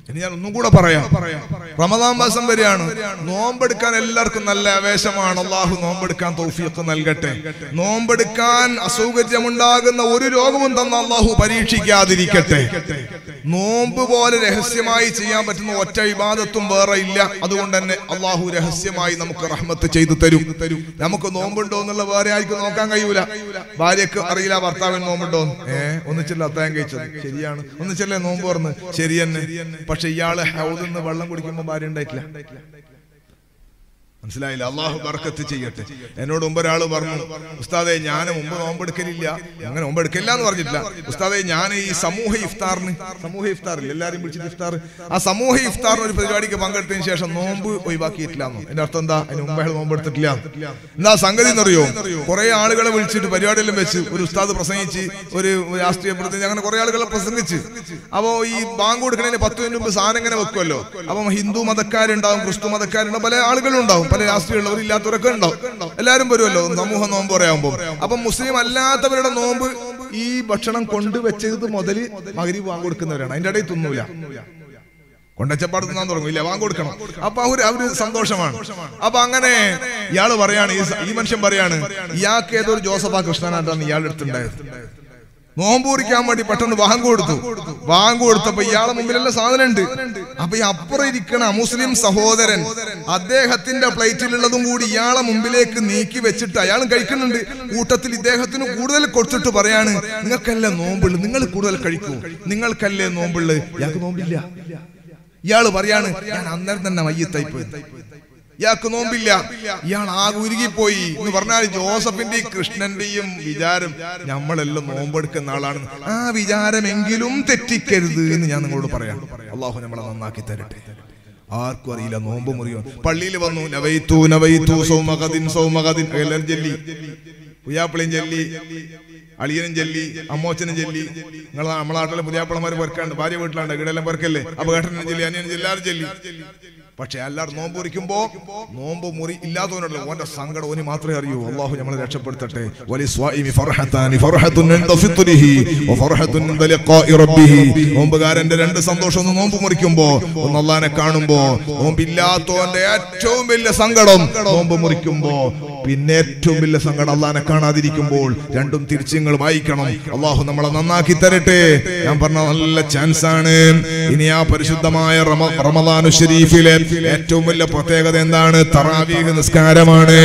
ഇനി ഞാൻ ഒന്നും കൂടെ പറയാം റമദാൻ മാസം വരികയാണ് നോമ്പെടുക്കാൻ എല്ലാവർക്കും നല്ല ആവേശമാണ് അള്ളാഹു നോമ്പെടുക്കാൻ തൗഫീഖ് നൽകട്ടെ നോമ്പെടുക്കാൻ അസൗകര്യമുണ്ടാകുന്ന ഒരു രോഗവും തന്ന അള്ളാഹു പരീക്ഷിക്കാതിരിക്കട്ടെ നോമ്പ് പോലെ രഹസ്യമായി ചെയ്യാൻ പറ്റുന്ന ഒറ്റ വിവാദത്തും വേറെ ഇല്ല അതുകൊണ്ട് തന്നെ അള്ളാഹു രഹസ്യമായി നമുക്ക് റഹ്മത്ത് ചെയ്തു തരും നമുക്ക് നോമ്പുണ്ടോ എന്നുള്ള വേറെ ആർക്കും നോക്കാൻ കഴിയൂല ഭാര്യക്ക് അറിയില്ല ഭർത്താവിന് നോമ്പുണ്ടോ ഏ ഒന്നിച്ചല്ല അത്തായം കഴിച്ചത് ശരിയാണ് ഒന്നിച്ചല്ലേ നോമ്പ് പറഞ്ഞ് ശരി തന്നെ പക്ഷെ ഇയാള് ഹൗദിൽ നിന്ന് വെള്ളം കുടിക്കുമ്പോ ഭാര്യ ഉണ്ടായിട്ടില്ല മനസ്സിലായില്ല അള്ളാഹു ബർക്കത്ത് ചെയ്യട്ടെ എന്നോട് മുമ്പ് ഒരാൾ പറഞ്ഞു ഉസ്താദെ ഞാൻ മുമ്പ് നോമ്പെടുക്കലില്ല അങ്ങനെ നോമ്പെടുക്കില്ല എന്ന് പറഞ്ഞിട്ടില്ല ഉസ്താദെ ഞാൻ ഈ സമൂഹ ഇഫ്താറിന് സമൂഹ ഇഫ്താറിൽ എല്ലാരും വിളിച്ചിട്ട് ഇഫ്താർ ആ സമൂഹ ഇഫ്താറിന് ഒരു പരിപാടിക്ക് പങ്കെടുത്തതിന് ശേഷം നോമ്പ് ഒഴിവാക്കിയിട്ടില്ല എന്നോ എന്റെ അർത്ഥം എന്താ അതിന് മുമ്പ് അയാൾ നോമ്പെടുത്തിട്ടില്ല എന്താ സംഗതി എന്നറിയോ കുറെ ആളുകളെ വിളിച്ചിട്ട് പരിപാടിയെല്ലാം വെച്ച് ഒരു ഉസ്താദ് പ്രസംഗിച്ച് ഒരു രാഷ്ട്രീയ പ്രതിനിധി അങ്ങനെ കുറെ ആളുകളെ പ്രസംഗിച്ച് അപ്പോ ഈ ബാങ്ക് കൊടുക്കുന്നതിന് പത്ത് മിനിറ്റ് മുമ്പ് സാധനം ഇങ്ങനെ വെക്കുമല്ലോ അപ്പം ഹിന്ദു മതക്കാരുണ്ടാവും ക്രിസ്തു മതക്കാരുണ്ടാവും പല ആളുകളും ഉണ്ടാവും പല രാഷ്ട്രീയമുള്ളവർ ഇല്ലാത്തവരൊക്കെ ഉണ്ടാവും എല്ലാവരും വരുമല്ലോ സമൂഹ നോമ്പ് പറയാകുമ്പോൾ അപ്പം മുസ്ലിം അല്ലാത്തവരുടെ നോമ്പ് ഈ ഭക്ഷണം കൊണ്ടുവച്ചത് മുതൽ മകരി ബാങ്ക് കൊടുക്കുന്നവരാണ് അതിന്റെ ഇടയിൽ തിന്നൂല കൊണ്ടച്ചപ്പാട് തിന്നാൻ തുടങ്ങും ഇല്ല വാങ്ങി കൊടുക്കണം അപ്പൊ അവര് അവര് സന്തോഷമാണ് അപ്പൊ അങ്ങനെ ഇയാള് പറയാണ് ഈ സ- ഈ മനുഷ്യൻ പറയാണ് ഇയാൾക്ക് ഏതൊരു ജോസഫ കൃഷ്ണനായിട്ടാണ് ഇയാളുടെ അടുത്തുണ്ടായത് നോമ്പ് കുറിക്കാൻ വേണ്ടി പെട്ടെന്ന് വാങ്ങ് കൊടുത്തു വാങ്ങ് കൊടുത്തപ്പോ ഇയാളെ മുമ്പിലുള്ള സാധനം ഉണ്ട് അപ്പൊ ഈ അപ്പുറം ഇരിക്കണ മുസ്ലിം സഹോദരൻ അദ്ദേഹത്തിന്റെ പ്ലേറ്റിലുള്ളതും കൂടി ഇയാളെ മുമ്പിലേക്ക് നീക്കി വെച്ചിട്ട് അയാളും കഴിക്കുന്നുണ്ട് കൂട്ടത്തിൽ ഇദ്ദേഹത്തിന് കൂടുതൽ കൊടുത്തിട്ട് പറയാണ് നിങ്ങൾക്കല്ലേ നോമ്പുള്ളു നിങ്ങൾ കൂടുതൽ കഴിക്കൂ നിങ്ങൾക്കല്ലേ നോമ്പുള്ളു ഇയാൾക്ക് നോമ്പില്ല ഇയാള് പറയാണ് ഞാൻ അന്നേരം തന്നെ മയ്യത്തായി പോയി ഇയാൾക്ക് നോമ്പില്ല ഇയാൾ ആകെ ഉരുകിപ്പോയി എന്ന് പറഞ്ഞാൽ ജോസഫിന്റെയും കൃഷ്ണന്റെയും വിചാരം നമ്മളെല്ലാം നോമ്പെടുക്കുന്ന ആളാണ് ആ വിചാരമെങ്കിലും തെറ്റിക്കരുത് എന്ന് ഞാൻ നിങ്ങളോട് പറയാം അള്ളാഹു നമ്മളെ നന്നാക്കി തരട്ടെ ആർക്കും അറിയില്ല നോമ്പ് മുറിയോ പള്ളിയിൽ വന്നു നവൈത്തു നവൈത്തു സൗമകദിൻ സൗമകദിൻ എല്ലാവരും ചൊല്ലി പുയ്യാപ്പിളിയും ചൊല്ലി അളിയനും ചൊല്ലി അമ്മോച്ചനും ചൊല്ലി നിങ്ങൾ നമ്മളെ നാട്ടിലെ പുതിയാപ്പിളമാർ പെറുക്കാണ്ട് ഭാര്യ വീട്ടിലാണ്ട് ഇവിടെല്ലാം പെറുക്കല്ലേ അപ്പൊ ഏട്ടനും ചൊല്ലി അനിയനും ചൊല്ലി എല്ലാവരും ചൊല്ലി പക്ഷെ എല്ലാവരും നോമ്പ് മുറിക്കുമ്പോ നോമ്പ് മുറി ഇല്ലാത്തവനല്ലോ ഓന്റെ സങ്കടം ഓന് മാത്രമേ അറിയൂ അള്ളാഹു നമ്മളെ രക്ഷപ്പെടുത്തട്ടെ വലി സ്വാഇമി ഫർഹത്താനി ഫർഹത്തുൻ ഇൻദ ഫിത്രിഹി വഫർഹത്തുൻ ഇൻദ ലിഖാഇ റബ്ബിഹി നോമ്പുകാരന്റെ രണ്ട് സന്തോഷം ഒന്ന് നോമ്പ് മുറിക്കുമ്പോ ഒന്ന് അള്ളാഹിനെ കാണുമ്പോ നോമ്പില്ലാത്തവന്റെ ഏറ്റവും വലിയ സങ്കടം നോമ്പ് മുറിക്കുമ്പോ പിന്നെ ഏറ്റവും വലിയ സങ്കടം അള്ളാഹിനെ കാണാതിരിക്കുമ്പോൾ രണ്ടും തിരിച്ചുങ്ങൾ വായിക്കണം അള്ളാഹു നമ്മളെ നന്നാക്കി തരട്ടെ ഞാൻ പറഞ്ഞ നല്ല ചാൻസ് ആണ് ഇനി ആ പരിശുദ്ധമായ റമ- റമദാനു ഷരീഫിലെ ഏറ്റവും വലിയ പ്രത്യേകത എന്താണ് തറാവീഹ് നിസ്കാരമാണ്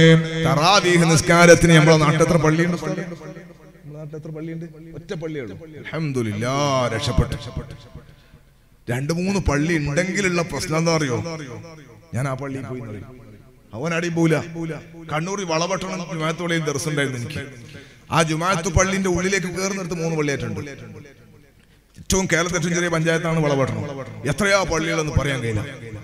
തറാവീഹ് നിസ്കാരത്തിന് നമ്മളെ നാട്ടിലെത്ര പള്ളിയുണ്ട് നമ്മളെ നാട്ടിലെത്ര പള്ളിയുണ്ട് ഒറ്റ പള്ളിയുള്ളൂ അൽഹംദുലില്ലാ രക്ഷപ്പെട്ടു രണ്ട് മൂന്ന് പള്ളി ഉണ്ടെങ്കിലുള്ള പ്രശ്നം എന്താ അറിയോ ഞാൻ ആ പള്ളിയിൽ പോയി എന്ന് പറയും. അവൻ അടി പോല കണ്ണൂരിൽ വളപട്ടണം ജുമാഅത്ത് പള്ളിയിൽ ദർശനം ഉണ്ടായിരുന്നു എനിക്ക് ആ ജുമാഅത്ത് പള്ളിന്റെ ഉള്ളിലേക്ക് കയറുന്നിടത്ത് മൂന്ന് പള്ളിയായിട്ടുണ്ട് ഏറ്റവും കേരളത്തിൽ ഏറ്റവും ചെറിയ പഞ്ചായത്താണ് വളപട്ടണം എത്രയാ പള്ളികളെന്ന് പറയാൻ കഴിയില്ല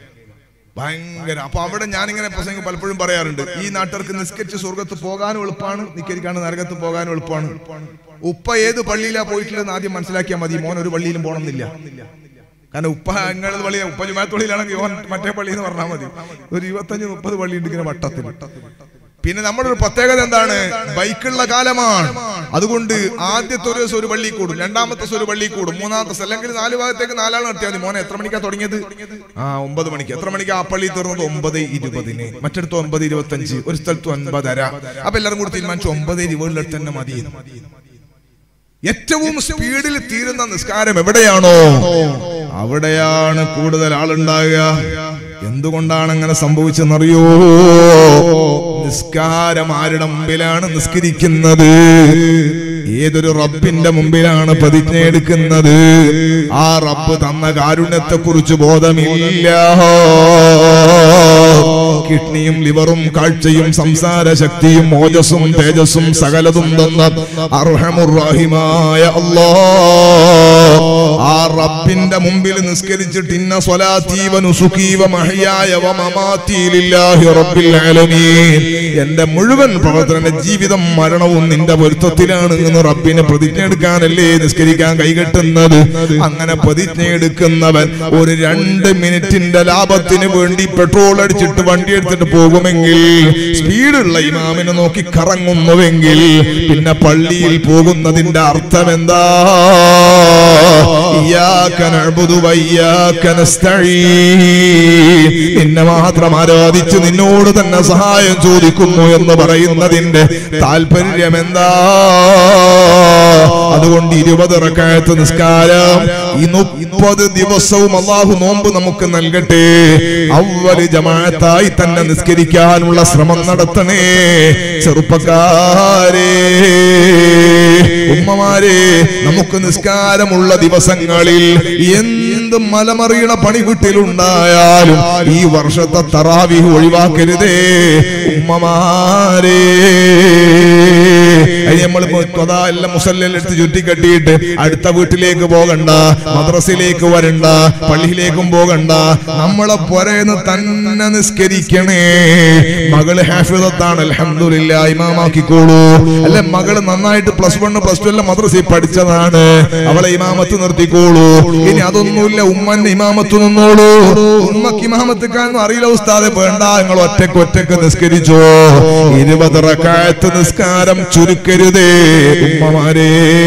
ഭയങ്കര അപ്പൊ അവിടെ ഞാനിങ്ങനെ പ്രസംഗം പലപ്പോഴും പറയാറുണ്ട് ഈ നാട്ടുകാർക്ക് നിസ്കരിച്ച് സ്വർഗത്ത് പോകാനും എളുപ്പമാണ് നിക്കരിക്കാണ് നരകത്ത് പോകാനും എളുപ്പമാണ് ഉപ്പ ഏത് പള്ളിയിലാ പോയിട്ടുള്ളതെന്ന് ആദ്യം മനസ്സിലാക്കിയാൽ മതി മോൻ ഒരു പള്ളിയിലും പോകണമെന്നില്ല കാരണം ഉപ്പ അങ്ങനെ പള്ളി ഉപ്പ ജുമാത്ത് പള്ളിയിലാണെങ്കിൽ ഓൻ മറ്റേ പള്ളി എന്ന് പറഞ്ഞാൽ മതി ഒരു ഇരുപത്തഞ്ച് മുപ്പത് പള്ളി ഉണ്ട് ഇങ്ങനെ വട്ടത്തിൽ പിന്നെ നമ്മുടെ ഒരു പ്രത്യേകത എന്താണ് ബൈക്കുള്ള കാലമാണ് അതുകൊണ്ട് ആദ്യത്തെ ഒരു ദിവസം ഒരു പള്ളി കൂടും രണ്ടാമത്തെ ദിവസം ഒരു പള്ളി കൂടും മൂന്നാമത്തെ ദിവസം അല്ലെങ്കിൽ നാല് ഭാഗത്തേക്ക് നാലാൾ നടത്തിയാൽ മതി മോനെ എത്ര മണിക്കാ തുടങ്ങിയത് ആ ഒമ്പത് മണിക്ക് എത്ര മണിക്കാ ആ പള്ളി തീർന്നത് ഒമ്പത് ഇരുപതിന് മറ്റിടത്ത് ഒമ്പത് ഇരുപത്തഞ്ച് ഒരു സ്ഥലത്ത് ഒൻപതര അപ്പൊ എല്ലാവരും കൂടി തീരുമാനിച്ചു ഒമ്പത് ഇരുപതിലെടുത്ത് തന്നെ മതി ഏറ്റവും സ്പീഡിൽ തീരുന്ന നിസ്കാരം എവിടെയാണോ അവിടെയാണ് കൂടുതൽ ആളുണ്ടാകുക എന്തുകൊണ്ടാണ് അങ്ങനെ സംഭവിച്ചെന്നറിയോ നിസ്കാരം ആരുടെ മുമ്പിലാണ് നിസ്കരിക്കുന്നത് ഏതൊരു റബ്ബിന്റെ മുമ്പിലാണ് പ്രതിജ്ഞ എടുക്കുന്നത് ആ റബ്ബ് തന്ന കാരുണ്യത്തെ കുറിച്ച് ബോധമില്ല കിഡ്നിയും ലിവറും കാഴ്ചയും സംസാര ശക്തിയും ഓജസ്സും തേജസ്സും സകലതും തന്ന അർഹമുറാഹിമായ അല്ലാ ആ റബ്ബിന്റെ മുമ്പിൽ നിസ്കരിച്ചിട്ട് ഇന്ന സ്വലാത്തീവ നുസുഖീവ മഹയായ വ മമാത്തി ലില്ലാഹി റബ്ബിൽ ആലമീൻ എന്റെ മുഴുവൻ പ്രവർത്തന ജീവിതം മരണവും നിന്റെ പൊരുത്തത്തിലാണ് എന്ന് റബ്ബിനെ പ്രതിജ്ഞ എടുക്കാനല്ലേ നിസ്കരിക്കാൻ കൈകെട്ടുന്നത് അങ്ങനെ പ്രതിജ്ഞ എടുക്കുന്നവൻ ഒരു രണ്ട് മിനിറ്റിന്റെ ലാഭത്തിന് വേണ്ടി പെട്രോൾ അടിച്ചിട്ട് വണ്ടി എടുത്തിട്ട് പോകുമെങ്കിൽ സ്പീഡുള്ള ഇമാമിനെ നോക്കി കറങ്ങുന്നുവെങ്കിൽ പിന്നെ പള്ളിയിൽ പോകുന്നതിന്റെ അർത്ഥം എന്താ ഇയ്യാക നഅ്ബുദു വഇയ്യാക നസ്തഈൻ. നിന്നെ മാത്രം ആരാധിച്ച് നിന്നോട് തന്നെ സഹായം ചോദിക്കുന്നു എന്ന് പറയുന്നതിന്റെ താല്പര്യം എന്താ അതുകൊണ്ട് ഇരുപത് റക്കായത്ത് നിസ്കാരം ഈ മുപ്പത് ദിവസവും അള്ളാഹു നോമ്പ് നമുക്ക് നൽകട്ടെ അവര് ജമാഅത്തായി തന്നെ നിസ്കരിക്കാനുള്ള ശ്രമം നടത്തണേ ചെറുപ്പക്കാരേ ഉമ്മമാരെ നമുക്ക് നിസ്കാരമുള്ള ദിവസങ്ങളിൽ എന്ത് മലമറിയണ പണി വീട്ടിലുണ്ടായാലും ഈ വർഷത്തെ തറാവിഹ് ഒഴിവാക്കരുതേ ഉമ്മമാരേ നമ്മൾ എല്ലാം മുസല്ലെടുത്ത് ചുറ്റിക്കെട്ടിയിട്ട് അടുത്ത വീട്ടിലേക്ക് പോകണ്ട മദ്രസയിലേക്ക് വരണ്ട പള്ളിയിലേക്കും പോകണ്ട നമ്മളെ പുരയെന്ന് തന്നെ നിസ്കരിക്കണേ മകള് ഹാഫിദത്താണ് അൽഹംദുലില്ലാ ഇമാമാക്കിക്കോളൂ അല്ലെ മകള് നന്നായിട്ട് പ്ലസ് വൺ പ്ലസ് ടു എല്ലാം മദ്രസയിൽ പഠിച്ചതാണ് അവളെ ഇമാമത്ത് നിർത്തിക്കോളൂ ഇനി അതൊന്നുമില്ല ഉമ്മന്റെ ഇമാമത്ത് നിന്നോളൂ ഉമ്മക്ക് ഇമാമത്തിക്കാന്നും അറിയില്ല ഉസ്താദെ വേണ്ട നിങ്ങൾ ഒറ്റക്ക് ഒറ്റക്ക് നിസ്കരിച്ചോ ഇരുപത് റക്കായത്ത് നിസ്കാരം ചുരുക്കരുതേ ഉമ്മമാരേ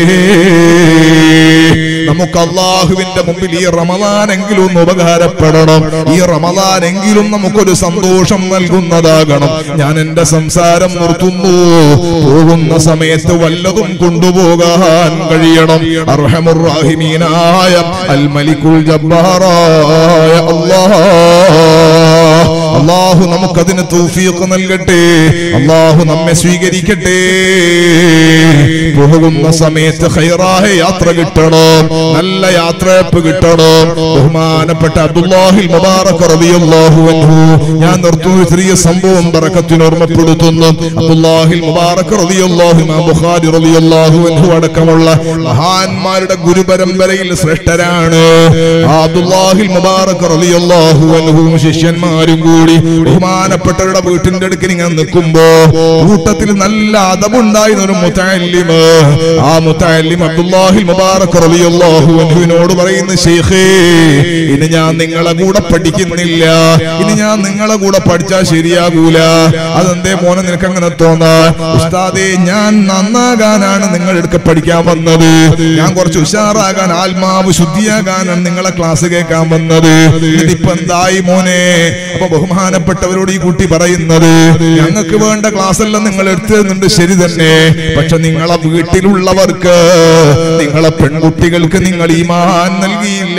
നമുക്ക് അള്ളാഹുവിന്റെ മുമ്പിൽ ഈ റമദാനെങ്കിലും ഒന്ന് ഉപകാരപ്പെടണം ഈ റമദാനെങ്കിലും നമുക്കൊരു സന്തോഷം നൽകുന്നതാകണം ഞാൻ എന്റെ സംസാരം നിർത്തുന്നു പോകുന്ന സമയത്ത് വല്ലതും കൊണ്ടുപോകാൻ കഴിയണം അർഹമുറാഹിമീനായ അൽ മലിക്കുൽ ജബ്ബാറായ അല്ലാഹ് അള്ളാഹു നമുക്കതിന് തൗഫീഖ് നൽകട്ടെ അള്ളാഹു നമ്മെ സ്വീകരിക്കട്ടെ പോകുന്ന സമയത്ത് ഹൈറായ യാത്ര കിട്ടണം നല്ല യാത്രയപ്പ് കിട്ടണം ബഹുമാനപ്പെട്ട അബ്ദുല്ലാഹിൽ മുബാറക് റളിയല്ലാഹു അൻഹു ഞാൻ നിർത്തുന്ന ഒരു ചെറിയ സംഭവം ബറക്കത്തിന് ഓർമ്മപ്പെടുത്തുന്നു അബ്ദുല്ലാഹിൽ മുബാറക് റളിയല്ലാഹു ഇമാം ബുഖാരി റളിയല്ലാഹു അൻഹു അടക്കമുള്ള മഹാന്മാരുടെ ഗുരുപരമ്പരയിൽ ശ്രേഷ്ഠരാണ് ആ അബ്ദുല്ലാഹിൽ മുബാറക് റളിയല്ലാഹു അൻഹുവും ശിഷ്യന്മാരും കൂടി ബഹുമാനപ്പെട്ടവരുടെ വീട്ടിന്റെ അടുക്കൽ ഇങ്ങനെ നിൽക്കുമ്പോ കൂട്ടത്തിൽ നല്ല അതമുണ്ടായിരുന്ന ഒരു മുത്തല്ലിമ് ആ മുത്തല്ലിം അബ്ദുല്ലാഹിൽ മുബാറക് റളിയല്ലാഹു അൻഹുവിനോട് പറയുന്ന ശൈഖേ ഇനി ഞാൻ നിങ്ങളെ കൂടെ പഠിക്കുന്നില്ല ഇനി ഞാൻ നിങ്ങളെ കൂടെ പഠിച്ചാൽ ശരിയാകൂല അതെന്തേ മോനെ നിനക്ക് അങ്ങനെ തോന്നാ ഉസ്താദേ ഞാൻ നന്നാകാനാണ് നിങ്ങൾ എടുക്ക പഠിക്കാൻ വന്നത് ഞാൻ കുറച്ച് ഉഷാറാകാൻ ആത്മാവ് ശുദ്ധിയാകാനാണ് നിങ്ങളെ ക്ലാസ് കേൾക്കാൻ വന്നത് ഇതിപ്പോ എന്തായി മോനെ അപ്പൊ ബഹുമാനപ്പെട്ടവരോട് ഈ കുട്ടി പറയുന്നത് ഞങ്ങൾക്ക് വേണ്ട ക്ലാസ് എല്ലാം നിങ്ങൾ എടുത്തു തരുന്നുണ്ട് ശരി തന്നെ പക്ഷെ നിങ്ങളെ വീട്ടിലുള്ളവർക്ക് നിങ്ങളെ പെൺകുട്ടികൾക്ക് നിങ്ങൾ ഈമാൻ നൽകിയില്ല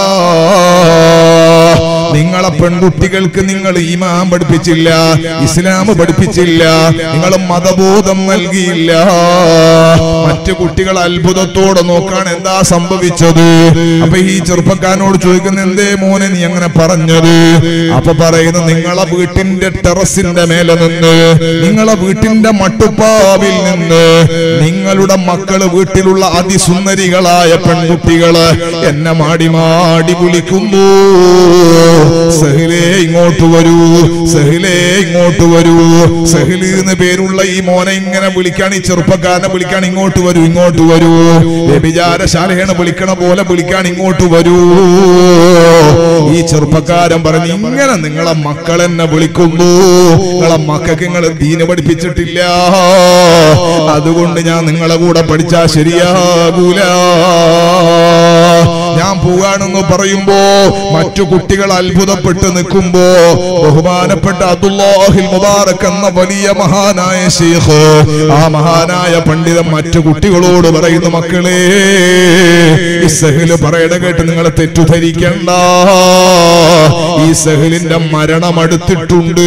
നിങ്ങളെ പെൺകുട്ടികൾക്ക് നിങ്ങൾ ഈമാൻ പഠിപ്പിച്ചില്ല ഇസ്ലാം പഠിപ്പിച്ചില്ല നിങ്ങൾ മതബോധം നൽകിയില്ല മറ്റു കുട്ടികൾ അത്ഭുതത്തോടെ നോക്കാൻ എന്താ സംഭവിച്ചത് അപ്പൊ ഈ ചെറുപ്പക്കാരനോട് ചോദിക്കുന്ന എന്തേ മോനെ നീ അങ്ങനെ പറഞ്ഞത് അപ്പൊ പറയുന്നു നിങ്ങളെ വീട്ടിന്റെ ടെറസിന്റെ മേലെ നിന്ന് നിങ്ങളെ വീട്ടിന്റെ മട്ടുപ്പാവിൽ നിന്ന് നിങ്ങളുടെ മക്കള് വീട്ടിലുള്ള അതിസുന്ദരികളായ പെൺകുട്ടികള് എന്നെ മാടി മാടി വിളിക്കുന്നു സഹിലേ ഇങ്ങോട്ട് വരൂ സഹിലേ ഇങ്ങോട്ട് വരൂ സഹില് എന്ന് പേരുള്ള ഈ മോനെ ഇങ്ങനെ വിളിക്കാൻ ഈ ചെറുപ്പക്കാരനെ വിളിക്കാൻ ഇങ്ങോട്ട് വരൂ ഇങ്ങോട്ട് വരൂ വ്യഭിചാരശാലയാണ് വിളിക്കണ പോലെ വിളിക്കാൻ ഇങ്ങോട്ട് വരൂ ഈ ചെറുപ്പക്കാരൻ പറഞ്ഞു ഇങ്ങനെ നിങ്ങളെ മക്കൾ എന്നെ വിളിക്കുന്നു നിങ്ങളെ മക്കൾക്ക് നിങ്ങൾ ദീന് പഠിപ്പിച്ചിട്ടില്ല അതുകൊണ്ട് ഞാൻ നിങ്ങളെ കൂടെ പഠിച്ചാ ശരിയാകൂല ഞാൻ പോവാണെന്ന് പറയുമ്പോ മറ്റു കുട്ടികൾ അത്ഭുതപ്പെട്ട് നിൽക്കുമ്പോ ബഹുമാനപ്പെട്ട അബ്ദുല്ലാഹിൽ മുബാറക് എന്ന വലിയ മഹാനായ ശേഖ് ആ മഹാനായ പണ്ഡിതൻ മറ്റു കുട്ടികളോട് പറയുന്നു മക്കളെ ഈ സഹില് പറയണ കേട്ട് നിങ്ങളെ തെറ്റുധരിക്കണ്ട ഈ സഹിലിന്റെ മരണം അടുത്തിട്ടുണ്ട്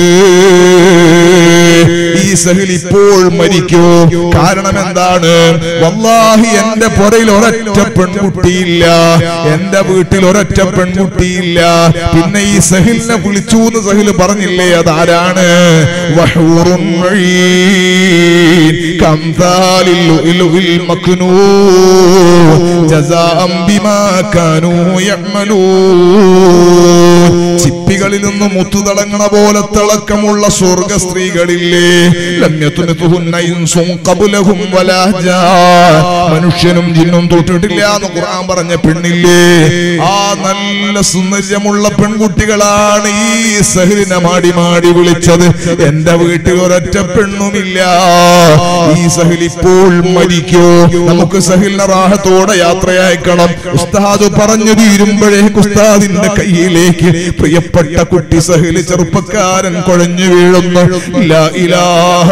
ഈ സഹിൽ ഇപ്പോൾ മരിക്കൂ കാരണം എന്താണ് വല്ലാഹി എന്റെ പുറയിൽ ഒരൊറ്റ പെൺകുട്ടിയില്ല എന്റെ വീട്ടിൽ ഒരൊറ്റ പെൺകുട്ടിയില്ല പിന്നെ ഈ സഹിലിനെ വിളിച്ചു എന്ന് സഹിൽ പറഞ്ഞില്ലേ അതാരാണ് വഹൂറുൻ മഴീൻ കംസാലിൽ ലുഅ്ലുഇൽ മക്നൂൻ ജസാഅം ബിമാ കാനൂ യഅമലൂൻ ചിപ്പികൾ കുട്ടികളിൽ നിന്ന് മുത്തു തിളങ്ങണ പോലെ തിളക്കമുള്ള സ്വർഗ സ്ത്രീകളില്ലേ ലമ്യത്തുനിത്തുഹുന്ന ഇൻസും ഖബുലഹും വലാ ജാൻ. മനുഷ്യനും ജിന്നും തൊട്ടിട്ടില്ല എന്ന് ഖുർആൻ പറഞ്ഞ പെണ്ണില്ലേ ആ നല്ല സുന്ദര്യമുള്ള പെൺകുട്ടികളാണ് ഈ സഹലിനെ മാടി മാടി വിളിച്ചത് എന്റെ വീട്ടിൽ ഒരൊറ്റ പെണ്ണുമില്ല ഈ സഹിൽ ഇപ്പോൾ മരിക്കോ നമുക്ക് സഹിലിനെ റാഹത്തോടെ യാത്രയയക്കണം ഉസ്താദ് പറഞ്ഞു തീരുമ്പോഴേക്ക് ഉസ്താദിന്റെ കയ്യിലേക്ക് പ്രിയപ്പെട്ട കുട്ടി സഹിൽ ചെറുപ്പക്കാരൻ കുഴഞ്ഞു വീഴുന്നു ലാ ഇലാഹ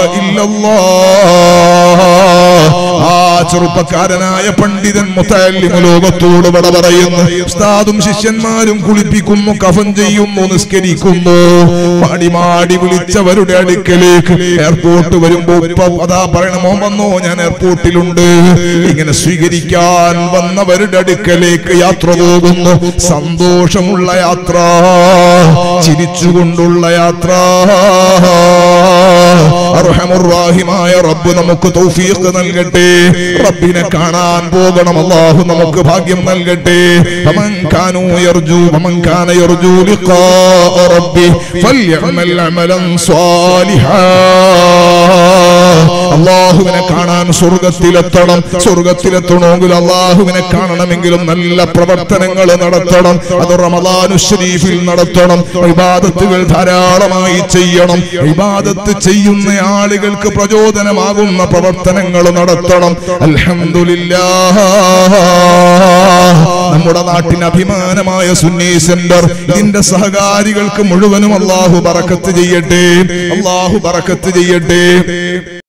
ഇല്ലല്ലാഹ് ആ ചെറുപ്പക്കാരനായ പണ്ഡിതൻ മുത്തല്ലിമ ലോകത്തോട് വട പറയുന്നു ഉസ്താദും ശിഷ്യന്മാരും കുളിപ്പിക്കുന്നു കഫൻ ചെയ്യുന്നു നിസ്കരിക്കുന്നു മാടി മാടി വിളിച്ചവരുടെ അടുക്കലേക്ക് എയർപോർട്ട് വരുമ്പോ ഉപ്പ അതാ പറയണമോ വന്നോ ഞാൻ എയർപോർട്ടിലുണ്ട് ഇങ്ങനെ സ്വീകരിക്കാൻ വന്നവരുടെ അടുക്കലേക്ക് യാത്ര പോകുന്നു സന്തോഷമുള്ള യാത്ര ചിരിച്ചുകൊണ്ടുള്ള യാത്ര അർഹമുറാഹിമായ റബ്ബ് നമുക്ക് തൗഫീഖ് നൽകട്ടെ റബ്ബിനെ കാണാൻ പോകണം അല്ലാഹു നമുക്ക് ഭാഗ്യം നൽകട്ടെ ഫമൻ കാനൂ യർജു ഫമൻ കാന യർജു ലിഖാ റബ്ബി ഫൽയഅമൽ അമലൻ സ്വാലിഹാ അള്ളാഹുവിനെ കാണാൻ സ്വർഗത്തിലെത്തണം സ്വർഗത്തിലെത്തണമെങ്കിൽ അള്ളാഹുവിനെ കാണണമെങ്കിലും നല്ല പ്രവർത്തനങ്ങൾ നടത്തണം അത് റമദാനു ഷരീഫിൽ നടത്തണം ഇബാദത്തുകൾ ധാരാളമായി ചെയ്യണം ഇബാദത്ത് ചെയ്യുന്ന ആളുകൾക്ക് പ്രചോദനമാകുന്ന പ്രവർത്തനങ്ങൾ നടത്തണം അൽഹംദുലില്ലാ നമ്മുടെ നാട്ടിന് അഭിമാനമായ സുന്നി സെന്റർ ഇതിന്റെ സഹകാരികൾക്ക് മുഴുവനും അള്ളാഹു ബറക്കത്ത് ചെയ്യട്ടെ അള്ളാഹു ബറക്കത്ത് ചെയ്യട്ടെ